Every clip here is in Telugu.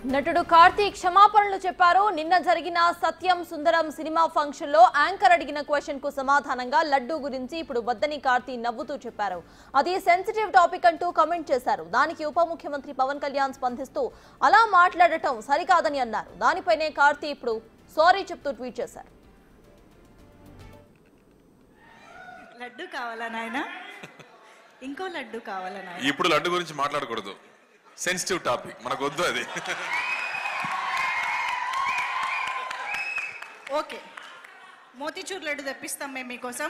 నటుడు కార్తీక్ క్షమాపణలు చెప్పారు నిన్న జరిగిన సత్యం సుందరం సినిమా ఫంక్షన్ లో యాంకర్ అడిగిన క్వశ్చన్ కు సమాధానంగా లడ్డు గురించి ఇప్పుడు వద్దని కార్తీ నవ్వుతూ చెప్పారు అది సెన్సిటివ్ టాపిక్ అంటూ కమెంట్ చేశారు దానికి ఉప ముఖ్యమంత్రి పవన్ కళ్యాణ్ స్పందిస్తూ అలా మాట్లాడటం సరికాదని అన్నారు దానిపైనే కార్తీ ఇప్పుడు సారీ చెప్తూ ట్వీట్ చేశారు లడ్డు కావాలా నాయన ఇంకో లడ్డు కావాలా నాయన ఇప్పుడు లడ్డు గురించి మాట్లాడకూడదు సెన్సిటివ్ టాపిక్ మనకు వద్దు అది ఓకే మోతీచూర్ లడ్డు తెప్పిస్తాం మేము మీకోసం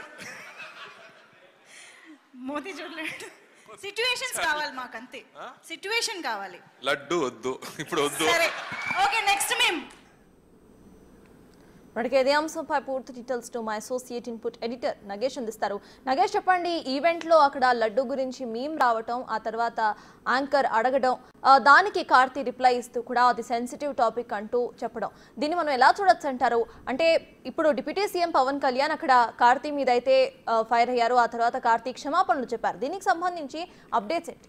మోతీచూర్ లడ్డు సిచ్యువేషన్స్ కావాలి మాకు అంతే సిచ్యువేషన్ కావాలి లడ్డు వద్దు ఇప్పుడు వద్దు సరే ఓకే నెక్స్ట్ మేము ఇప్పటికే ఇదే అంశంపై పూర్తి details to my associate input editor Nagesh అందిస్తారు నగేష్ చెప్పండి ఈవెంట్ లో అక్కడ లడ్డు గురించి మీమ్ రావటం ఆ తర్వాత యాంకర్ అడగడం ఆ, దానికి కార్తీ రిప్లై ఇస్తూ కూడా అది సెన్సిటివ్ టాపిక్ అంటూ చెప్పడం దీన్ని మనం ఎలా చూడొచ్చు అంటారు అంటే ఇప్పుడు డిప్యూటీ సీఎం పవన్ కళ్యాణ్ అక్కడ కార్తీ మీద అయితే ఫైర్ అయ్యారు ఆ తర్వాత కార్తీ క్షమాపణలు చెప్పారు దీనికి సంబంధించి అప్డేట్స్ ఏంటి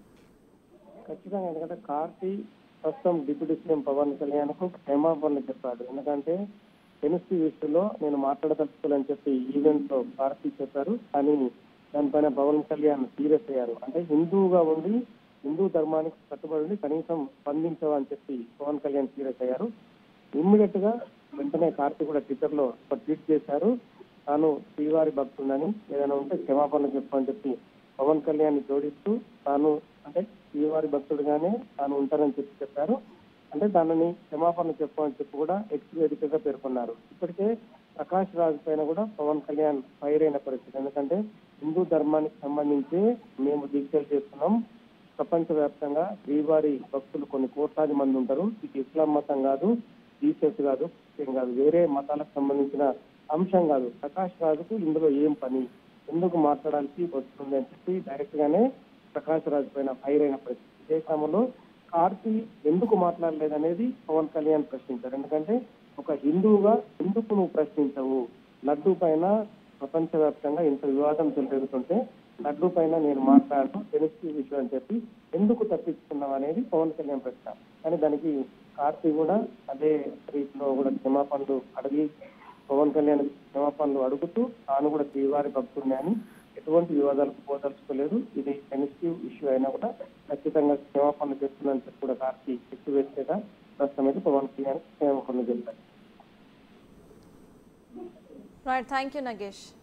ఖచ్చితంగా ఎందుకంటే కార్తీ ప్రస్తుతం డిప్యూటీ సీఎం పవన్ కళ్యాణ్ కు క్షమాపణలు చెప్పాడు ఎందుకంటే ఎన్ఎస్సీ విషయంలో నేను మాట్లాడదలుచుకోలేని చెప్పి ఈవెంట్ లో కార్తీ చెప్పారు కానీ దానిపైన పవన్ కళ్యాణ్ సీరియస్ అయ్యారు అంటే హిందువుగా ఉండి హిందూ ధర్మానికి కట్టుబడి ఉండి కనీసం స్పందించవని చెప్పి పవన్ కళ్యాణ్ సీరియస్ అయ్యారు ఇమ్మీడియట్ గా వెంటనే కార్తీ కూడా ట్విట్టర్ లో ఒక ట్వీట్ చేశారు తాను శ్రీవారి భక్తుడని ఏదైనా ఉంటే క్షమాపణలు చెప్పని చెప్పి పవన్ కళ్యాణ్ జోడిస్తూ తాను అంటే శ్రీవారి భక్తుడుగానే తాను ఉంటానని చెప్పి చెప్పారు అంటే దానిని క్షమాపణ చెప్పమని చెప్పి కూడా ఎక్స్ వేదికగా పేర్కొన్నారు ఇప్పటికే ప్రకాష్ రాజ్ పైన కూడా పవన్ కళ్యాణ్ ఫైర్ అయిన పరిస్థితి ఎందుకంటే హిందూ ధర్మానికి సంబంధించి మేము దీక్షలు చేస్తున్నాం ప్రపంచవ్యాప్తంగా శ్రీవారి భక్తులు కొన్ని కోట్లాది మంది ఉంటారు ఇది ఇస్లాం మతం కాదు జీసస్ కాదు క్రిస్టియన్ కాదు వేరే మతాలకు సంబంధించిన అంశం కాదు ప్రకాష్ రాజుకు ఇందులో ఏం పని ఎందుకు మాట్లాడాల్సి వస్తుంది అని చెప్పి డైరెక్ట్ గానే ప్రకాష్ రాజు పైన ఫైర్ అయిన పరిస్థితి ఇదే క్రమంలో కార్తీ ఎందుకు మాట్లాడలేదనేది పవన్ కళ్యాణ్ ప్రశ్నించారు ఎందుకంటే ఒక హిందువుగా ఎందుకు నువ్వు ప్రశ్నించవు లడ్డు పైన ప్రపంచవ్యాప్తంగా ఇంత వివాదం జరుగుతుంటే లడ్డు పైన నేను మాట్లాడను సెన్సిటివ్ విషయం అని చెప్పి ఎందుకు తప్పించుకున్నావు అనేది పవన్ కళ్యాణ్ ప్రశ్న కానీ దానికి కార్తీ కూడా అదే రీతిలో కూడా క్షమాపణలు అడిగి పవన్ కళ్యాణ్ క్షమాపణలు అడుగుతూ తాను కూడా శ్రీవారి భక్తుడిని అని ఎటువంటి వివాదాలకు పోదలుచుకోలేదు ఇది సెన్సిటివ్ ఇష్యూ అయినా కూడా ఖచ్చితంగా క్షమాపణలు చెప్తుందని చెప్పి కూడా కార్తీ ఎక్కువ వేస్తేగా ప్రస్తుతం అయితే పవన్ కళ్యాణ్ క్షమాపణలు చెప్పారు రైట్ థ్యాంక్ యూ నగేష్